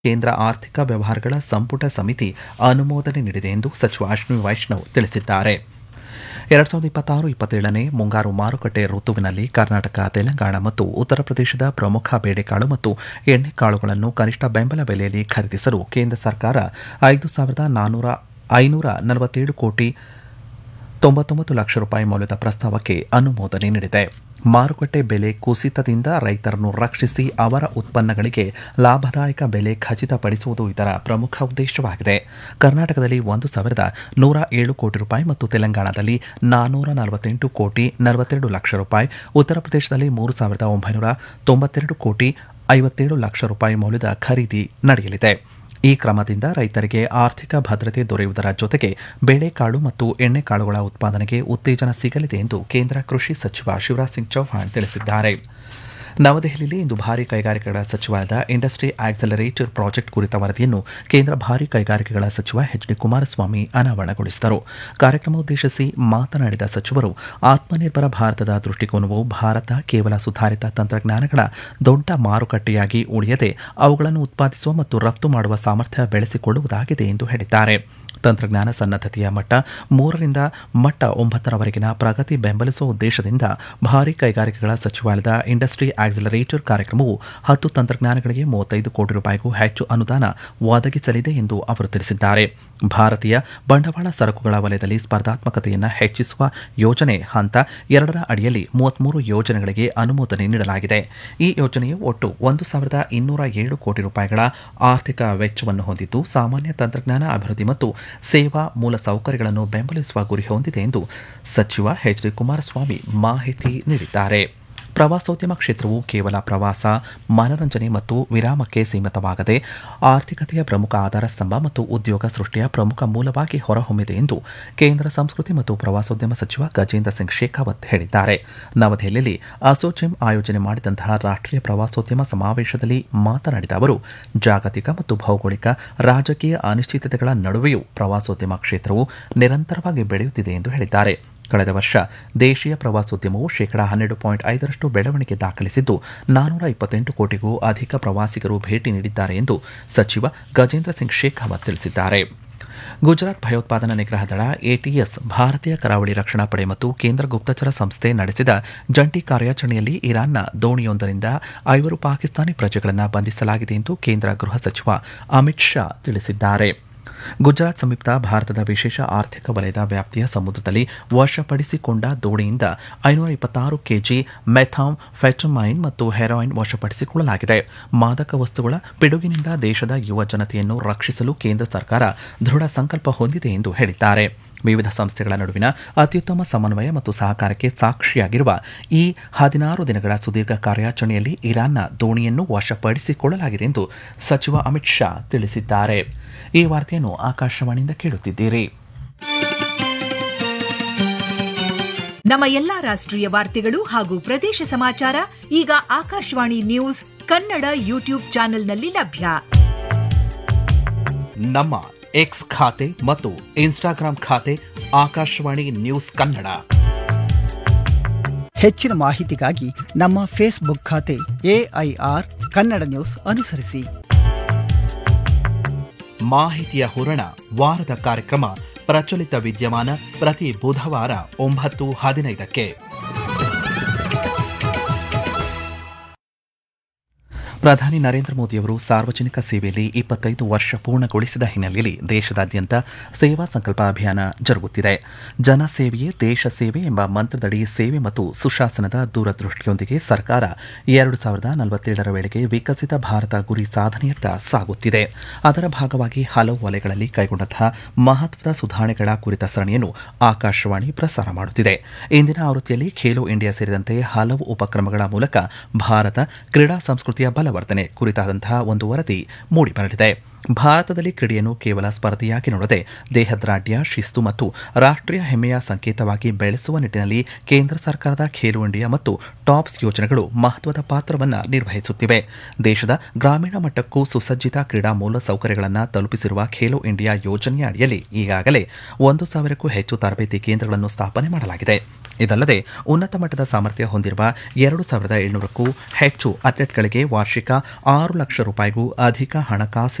ಕೇಂದ್ರ ಆರ್ಥಿಕ ವ್ಯವಹಾರಗಳ ಸಂಪುಟ ಸಮಿತಿ ಅನುಮೋದನೆ ನೀಡಿದೆ ಎಂದು ಸಚಿವ ಅಶ್ವಿನಿ ವೈಷ್ಣವ್ ತಿಳಿಸಿದ್ದಾರೆ ಎರಡ್ ಸಾವಿರದ ಇಪ್ಪತ್ತಾರು ಇಪ್ಪತ್ತೇಳನೇ ಮುಂಗಾರು ಮಾರುಕಟ್ಟೆ ಋತುವಿನಲ್ಲಿ ಕರ್ನಾಟಕ ತೆಲಂಗಾಣ ಮತ್ತು ಉತ್ತರ ಪ್ರದೇಶದ ಪ್ರಮುಖ ಬೇಳೆಕಾಳು ಮತ್ತು ಎಣ್ಣೆಕಾಳುಗಳನ್ನು ಕನಿಷ್ಠ ಬೆಂಬಲ ಬೆಲೆಯಲ್ಲಿ ಖರೀದಿಸಲು ಕೇಂದ್ರ ಸರ್ಕಾರ ಐದು ಸಾವಿರದ ನಾನ್ನೂರ ಐನೂರ ನಲವತ್ತೇಳು ಕೋಟಿ ತೊಂಬತ್ತೊಂಬತ್ತು ಲಕ್ಷ ರೂಪಾಯಿ ಮೌಲ್ಯದ ಪ್ರಸ್ತಾವಕ್ಕೆ ಅನುಮೋದನೆ ನೀಡಿದೆ ಮಾರುಕಟ್ಟೆ ಬೆಲೆ ಕುಸಿತದಿಂದ ರೈತರನ್ನು ರಕ್ಷಿಸಿ ಅವರ ಉತ್ಪನ್ನಗಳಿಗೆ ಲಾಭದಾಯಕ ಬೆಲೆ ಖಚಿತಪಡಿಸುವುದು ಇದರ ಪ್ರಮುಖ ಉದ್ದೇಶವಾಗಿದೆ ಕರ್ನಾಟಕದಲ್ಲಿ ಒಂದು ಸಾವಿರದ ನೂರ ಏಳು ಕೋಟಿ ರೂಪಾಯಿ ಮತ್ತು ತೆಲಂಗಾಣದಲ್ಲಿ ನಾನ್ನೂರ ನಲವತ್ತೆಂಟು ಕೋಟಿ ನಲವತ್ತೆರಡು ಲಕ್ಷ ರೂಪಾಯಿ ಉತ್ತರ ಪ್ರದೇಶದಲ್ಲಿ ಮೂರು ಸಾವಿರದ ಒಂಬೈನೂರ ತೊಂಬತ್ತೆರಡು ಕೋಟಿ ಐವತ್ತೇಳು ಲಕ್ಷ ರೂಪಾಯಿ ಮೌಲ್ಯದ ಖರೀದಿ ನಡೆಯಲಿದೆ ಈ ಕ್ರಮದಿಂದ ರೈತರಿಗೆ ಆರ್ಥಿಕ ಭದ್ರತೆ ದೊರೆಯುವುದರ ಜೊತೆಗೆ ಬೇಳೆಕಾಳು ಮತ್ತು ಎಣ್ಣೆಕಾಳುಗಳ ಉತ್ಪಾದನೆಗೆ ಉತ್ತೇಜನ ಸಿಗಲಿದೆ ಎಂದು ಕೇಂದ್ರ ಕೃಷಿ ಸಚಿವ ಶಿವರಾಜ್ ಸಿಂಗ್ ಚೌಹಾಣ್ ತಿಳಿಸಿದ್ದಾರೆ ನವದೆಹಲಿಯಲ್ಲಿ ಇಂದು ಭಾರಿ ಕೈಗಾರಿಕೆಗಳ ಸಚಿವಾಲಯದ ಇಂಡಸ್ಟ್ರಿ ಆಕ್ಸಲರೇಟರ್ ಪ್ರಾಜೆಕ್ಟ್ ಕುರಿತ ವರದಿಯನ್ನು ಕೇಂದ್ರ ಭಾರಿ ಕೈಗಾರಿಕೆಗಳ ಸಚಿವ ಎಚ್ ಡಿ ಕುಮಾರಸ್ವಾಮಿ ಅನಾವರಣಗೊಳಿಸಿದರು ಕಾರ್ಯಕ್ರಮ ಉದ್ದೇಶಿಸಿ ಮಾತನಾಡಿದ ಸಚಿವರು ಆತ್ಮನಿರ್ಭರ ಭಾರತದ ದೃಷ್ಟಿಕೋನವು ಭಾರತ ಕೇವಲ ಸುಧಾರಿತ ತಂತ್ರಜ್ಞಾನಗಳ ದೊಡ್ಡ ಮಾರುಕಟ್ಟೆಯಾಗಿ ಉಳಿಯದೆ ಅವುಗಳನ್ನು ಉತ್ಪಾದಿಸುವ ಮತ್ತು ರಫ್ತು ಮಾಡುವ ಸಾಮರ್ಥ್ಯ ಬೆಳೆಸಿಕೊಳ್ಳುವುದಾಗಿದೆ ಎಂದು ಹೇಳಿದ್ದಾರೆ ತಂತ್ರಜ್ಞಾನ ಸನ್ನದ್ಧತೆಯ ಮಟ್ಟ ಮೂರರಿಂದ ಮಟ್ಟ ಒಂಬತ್ತರವರೆಗಿನ ಪ್ರಗತಿ ಬೆಂಬಲಿಸುವ ಉದ್ದೇಶದಿಂದ ಭಾರಿ ಕೈಗಾರಿಕೆಗಳ ಸಚಿವಾಲಯದ ಇಂಡಸ್ಟ್ರಿ ಆಕ್ಸಿಲರೇಟರ್ ಕಾರ್ಯಕ್ರಮವು ಹತ್ತು ತಂತ್ರಜ್ಞಾನಗಳಿಗೆ ಮೂವತ್ತೈದು ಕೋಟಿ ರೂಪಾಯಿಗೂ ಹೆಚ್ಚು ಅನುದಾನ ಒದಗಿಸಲಿದೆ ಎಂದು ಅವರು ತಿಳಿಸಿದ್ದಾರೆ ಭಾರತೀಯ ಬಂಡವಾಳ ಸರಕುಗಳ ವಲಯದಲ್ಲಿ ಸ್ಪರ್ಧಾತ್ಮಕತೆಯನ್ನು ಹೆಚ್ಚಿಸುವ ಯೋಜನೆ ಹಂತ ಎರಡರ ಅಡಿಯಲ್ಲಿ ಮೂವತ್ಮೂರು ಯೋಜನೆಗಳಿಗೆ ಅನುಮೋದನೆ ನೀಡಲಾಗಿದೆ ಈ ಯೋಜನೆಯು ಒಟ್ಟು ಒಂದು ಸಾವಿರದ ಇನ್ನೂರ ಏಳು ಕೋಟಿ ರೂಪಾಯಿಗಳ ಆರ್ಥಿಕ ವೆಚ್ಚವನ್ನು ಹೊಂದಿದ್ದು ಸಾಮಾನ್ಯ ತಂತ್ರಜ್ಞಾನ ಅಭಿವೃದ್ಧಿ ಮತ್ತು ಸೇವಾ ಮೂಲ ಸೌಕರ್ಯಗಳನ್ನು ಬೆಂಬಲಿಸುವ ಗುರಿ ಹೊಂದಿದೆ ಎಂದು ಸಚಿವ ಎಚ್ ಡಿ ಕುಮಾರಸ್ವಾಮಿ ಮಾಹಿತಿ ನೀಡಿದ್ದಾರೆ ಪ್ರವಾಸೋದ್ಯಮ ಕ್ಷೇತ್ರವು ಕೇವಲ ಪ್ರವಾಸ ಮನರಂಜನೆ ಮತ್ತು ವಿರಾಮಕ್ಕೆ ಸೀಮಿತವಾಗದೆ ಆರ್ಥಿಕತೆಯ ಪ್ರಮುಖ ಆಧಾರ ಸ್ತಂಭ ಮತ್ತು ಉದ್ಯೋಗ ಸೃಷ್ಟಿಯ ಪ್ರಮುಖ ಮೂಲವಾಗಿ ಹೊರಹೊಮ್ಮಿದೆ ಎಂದು ಕೇಂದ್ರ ಸಂಸ್ಕೃತಿ ಮತ್ತು ಪ್ರವಾಸೋದ್ಯಮ ಸಚಿವ ಗಜೇಂದ್ರ ಸಿಂಗ್ ಶೇಖಾವತ್ ಹೇಳಿದ್ದಾರೆ ನವದೆಹಲಿಯಲ್ಲಿ ಅಸೋಚೆಮ್ ಆಯೋಜನೆ ಮಾಡಿದಂತಹ ರಾಷ್ಟ್ರೀಯ ಪ್ರವಾಸೋದ್ಯಮ ಸಮಾವೇಶದಲ್ಲಿ ಮಾತನಾಡಿದ ಅವರು ಜಾಗತಿಕ ಮತ್ತು ಭೌಗೋಳಿಕ ರಾಜಕೀಯ ಅನಿಶ್ಚಿತತೆಗಳ ನಡುವೆಯೂ ಪ್ರವಾಸೋದ್ಯಮ ಕ್ಷೇತ್ರವು ನಿರಂತರವಾಗಿ ಬೆಳೆಯುತ್ತಿದೆ ಎಂದು ಹೇಳಿದ್ದಾರೆ ಕಳೆದ ವರ್ಷ ದೇಶೀಯ ಪ್ರವಾಸೋದ್ಯಮವು ಶೇಕಡಾ ಹನ್ನೆರಡು ಪಾಯಿಂಟ್ ಐದರಷ್ಟು ಬೆಳವಣಿಗೆ ದಾಖಲಿಸಿದ್ದು ನಾನೂರ ಇಪ್ಪತ್ತೆಂಟು ಕೋಟಿಗೂ ಅಧಿಕ ಪ್ರವಾಸಿಗರು ಭೇಟಿ ನೀಡಿದ್ದಾರೆ ಎಂದು ಸಚಿವ ಗಜೇಂದ್ರ ಸಿಂಗ್ ಶೇಖಾವತ್ ತಿಳಿಸಿದ್ದಾರೆ ಗುಜರಾತ್ ಭಯೋತ್ಪಾದನಾ ನಿಗ್ರಹ ದಳ ಎಟಿಎಸ್ ಭಾರತೀಯ ಕರಾವಳಿ ರಕ್ಷಣಾ ಪಡೆ ಮತ್ತು ಕೇಂದ್ರ ಗುಪ್ತಚರ ಸಂಸ್ಥೆ ನಡೆಸಿದ ಜಂಟಿ ಕಾರ್ಯಾಚರಣೆಯಲ್ಲಿ ಇರಾನ್ನ ದೋಣಿಯೊಂದರಿಂದ ಐವರು ಪಾಕಿಸ್ತಾನಿ ಪ್ರಜೆಗಳನ್ನು ಬಂಧಿಸಲಾಗಿದೆ ಎಂದು ಕೇಂದ್ರ ಗೃಹ ಸಚಿವ ಅಮಿತ್ ಶಾ ತಿಳಿಸಿದ್ದಾರೆ ಗುಜರಾತ್ ಸಮೀಪ ಭಾರತದ ವಿಶೇಷ ಆರ್ಥಿಕ ವಲಯದ ವ್ಯಾಪ್ತಿಯ ಸಮುದ್ರದಲ್ಲಿ ವಶಪಡಿಸಿಕೊಂಡ ದೋಣಿಯಿಂದ ಐನೂರ ಇಪ್ಪತ್ತಾರು ಕೆಜಿ ಮೆಥಾಮ್ ಫೆಟಮೈನ್ ಮತ್ತು ಹೆರಾಯಿನ್ ವಶಪಡಿಸಿಕೊಳ್ಳಲಾಗಿದೆ ಮಾದಕ ವಸ್ತುಗಳ ಪಿಡುಗಿನಿಂದ ದೇಶದ ಯುವ ಜನತೆಯನ್ನು ರಕ್ಷಿಸಲು ಕೇಂದ್ರ ಸರ್ಕಾರ ದೃಢ ಸಂಕಲ್ಪ ಹೊಂದಿದೆ ಎಂದು ಹೇಳಿದ್ದಾರೆ ವಿವಿಧ ಸಂಸ್ಥೆಗಳ ನಡುವಿನ ಅತ್ಯುತ್ತಮ ಸಮನ್ವಯ ಮತ್ತು ಸಹಕಾರಕ್ಕೆ ಸಾಕ್ಷಿಯಾಗಿರುವ ಈ ಹದಿನಾರು ದಿನಗಳ ಸುದೀರ್ಘ ಕಾರ್ಯಾಚರಣೆಯಲ್ಲಿ ಇರಾನ್ನ ದೋಣಿಯನ್ನು ವಶಪಡಿಸಿಕೊಳ್ಳಲಾಗಿದೆ ಎಂದು ಸಚಿವ ಅಮಿತ್ ಶಾ ತಿಳಿಸಿದ್ದಾರೆ ಈ ವಾರ್ತೆಯನ್ನು ಆಕಾಶವಾಣಿಯಿಂದ ಕೇಳುತ್ತಿದ್ದೀರಿ ನಮ್ಮ ಎಲ್ಲಾ ರಾಷ್ಟ್ರೀಯ ವಾರ್ತೆಗಳು ಹಾಗೂ ಪ್ರದೇಶ ಸಮಾಚಾರ ಈಗ ಆಕಾಶವಾಣಿ ನ್ಯೂಸ್ ಕನ್ನಡ ಯೂಟ್ಯೂಬ್ ಚಾನೆಲ್ನಲ್ಲಿ ಲಭ್ಯ ನಮ್ಮ ಎಕ್ಸ್ ಖಾತೆ ಮತ್ತು ಇನ್ಸ್ಟಾಗ್ರಾಂ ಖಾತೆ ಆಕಾಶವಾಣಿ ನ್ಯೂಸ್ ಕನ್ನಡ ಹೆಚ್ಚಿನ ಮಾಹಿತಿಗಾಗಿ ನಮ್ಮ ಫೇಸ್ಬುಕ್ ಖಾತೆ ಎಐಆರ್ ಕನ್ನಡ ನ್ಯೂಸ್ ಅನುಸರಿಸಿ ಮಾಹಿತಿಯ ಹೂರಣ ವಾರದ ಕಾರ್ಯಕ್ರಮ ಪ್ರಚಲಿತ ವಿದ್ಯಮಾನ ಪ್ರತಿ ಬುಧವಾರ ಒಂಬತ್ತು ಹದಿನೈದಕ್ಕೆ ಪ್ರಧಾನಿ ನರೇಂದ್ರ ಮೋದಿಯವರು ಸಾರ್ವಜನಿಕ ಸೇವೆಯಲ್ಲಿ ಇಪ್ಪತ್ತೈದು ವರ್ಷ ಪೂರ್ಣಗೊಳಿಸಿದ ಹಿನ್ನೆಲೆಯಲ್ಲಿ ದೇಶದಾದ್ಯಂತ ಸೇವಾ ಸಂಕಲ್ಪ ಅಭಿಯಾನ ಜರುಗುತ್ತಿದೆ ಜನ ಸೇವೆಯೇ ದೇಶ ಸೇವೆ ಎಂಬ ಮಂತ್ರದಡಿ ಸೇವೆ ಮತ್ತು ಸುಶಾಸನದ ದೂರದೃಷ್ಟಿಯೊಂದಿಗೆ ಸರ್ಕಾರ ಎರಡು ಸಾವಿರದ ನಲವತ್ತೇಳರ ವೇಳೆಗೆ ವಿಕಸಿತ ಭಾರತ ಗುರಿ ಸಾಧನೆಯತ್ತ ಸಾಗುತ್ತಿದೆ ಅದರ ಭಾಗವಾಗಿ ಹಲವು ವಲಯಗಳಲ್ಲಿ ಕೈಗೊಂಡಂತಹ ಮಹತ್ವದ ಸುಧಾರಣೆಗಳ ಕುರಿತ ಸರಣಿಯನ್ನು ಆಕಾಶವಾಣಿ ಪ್ರಸಾರ ಮಾಡುತ್ತಿದೆ ಇಂದಿನ ಆವೃತ್ತಿಯಲ್ಲಿ ಖೇಲೋ ಇಂಡಿಯಾ ಸೇರಿದಂತೆ ಹಲವು ಉಪಕ್ರಮಗಳ ಮೂಲಕ ಭಾರತ ಕ್ರೀಡಾ ಸಂಸ್ಕೃತಿಯ ಬಲವರ್ಧನೆ ಕುರಿತಾದಂತಹ ಒಂದು ವರದಿ ಮೂಡಿಬರಲಿದೆ ಭಾರತದಲ್ಲಿ ಕ್ರೀಡೆಯನ್ನು ಕೇವಲ ಸ್ಪರ್ಧೆಯಾಗಿ ನೋಡದೆ ದೇಹದಾಢ್ಯ ಶಿಸ್ತು ಮತ್ತು ರಾಷ್ಟ್ರೀಯ ಹೆಮ್ಮೆಯ ಸಂಕೇತವಾಗಿ ಬೆಳೆಸುವ ನಿಟ್ಟಿನಲ್ಲಿ ಕೇಂದ್ರ ಸರ್ಕಾರದ ಖೇಲೋ ಇಂಡಿಯಾ ಮತ್ತು ಟಾಪ್ಸ್ ಯೋಜನೆಗಳು ಮಹತ್ವದ ಪಾತ್ರವನ್ನು ನಿರ್ವಹಿಸುತ್ತಿವೆ ದೇಶದ ಗ್ರಾಮೀಣ ಮಟ್ಟಕ್ಕೂ ಸುಸಜ್ಜಿತ ಕ್ರೀಡಾ ಮೂಲ ಸೌಕರ್ಯಗಳನ್ನು ತಲುಪಿಸಿರುವ ಖೇಲೋ ಇಂಡಿಯಾ ಯೋಜನೆಯ ಅಡಿಯಲ್ಲಿ ಈಗಾಗಲೇ ಒಂದು ಸಾವಿರಕ್ಕೂ ಹೆಚ್ಚು ತರಬೇತಿ ಕೇಂದ್ರಗಳನ್ನು ಸ್ಥಾಪನೆ ಮಾಡಲಾಗಿದೆ ಇದಲ್ಲದೆ ಉನ್ನತ ಮಟ್ಟದ ಸಾಮರ್ಥ್ಯ ಹೊಂದಿರುವ ಎರಡು ಸಾವಿರದ ಏಳ್ನೂರಕ್ಕೂ ಹೆಚ್ಚು ಅಥ್ಲೆಟ್ಗಳಿಗೆ ವಾರ್ಷಿಕ ಆರು ಲಕ್ಷ ರೂಪಾಯಿಗೂ ಅಧಿಕ ಹಣಕಾಸಿನ